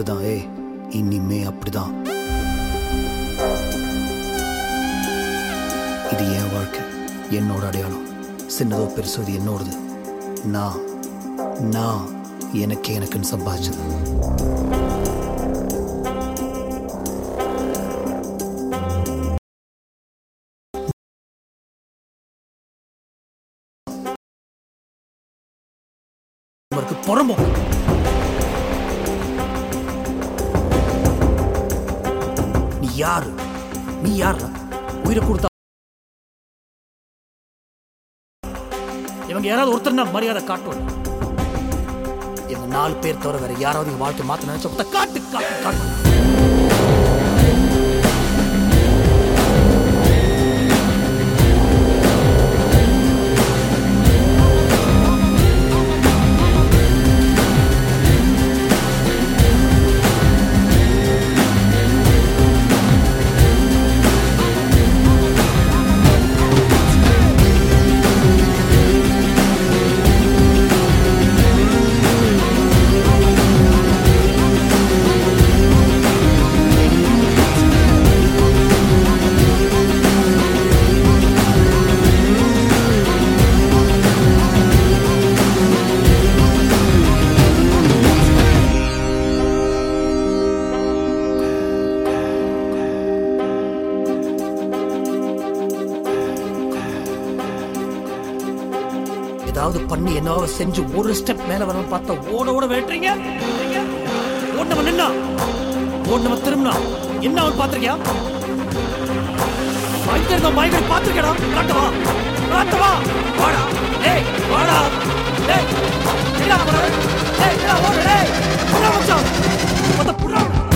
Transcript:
அப்படிதான் ஏய் இனிமே அப்படிதான் இது என் வாழ்க்கை என்னோட அடையாளம் சின்னதோ பெருசோ இது என்னோடது நான் நான் எனக்கே எனக்குன்னு சம்பாதிச்சது அவருக்கு புறம்போக்கு நீ யாரு நீ யாரா உயிரை கொடுத்தா இவங்க யாராவது ஒருத்தர் நான் மரியாதை காட்டுவாங்க இவங்க நாலு பேர் தவிர வேற யாராவது என் வாழ்க்கை மாத்த நினைச்ச காட்டு காட்டு காட்டு ஏதாவது பண்ணி என்னவோ செஞ்சு ஒரு ஸ்டெப் மேல வரணும் பார்த்தா ஓட ஓட வேட்டுறீங்க ஓடனவன் நின்னா ஓடனவன் திரும்பினா என்ன அவன் பாத்திருக்கியா பயங்கர பயங்கர பாத்திருக்கடா காட்டவா காட்டவா வாடா ஏய் வாடா ஏய் என்ன போற ஏய் என்ன ஓடு ஏய் புறா மச்சான் மொத்த புறா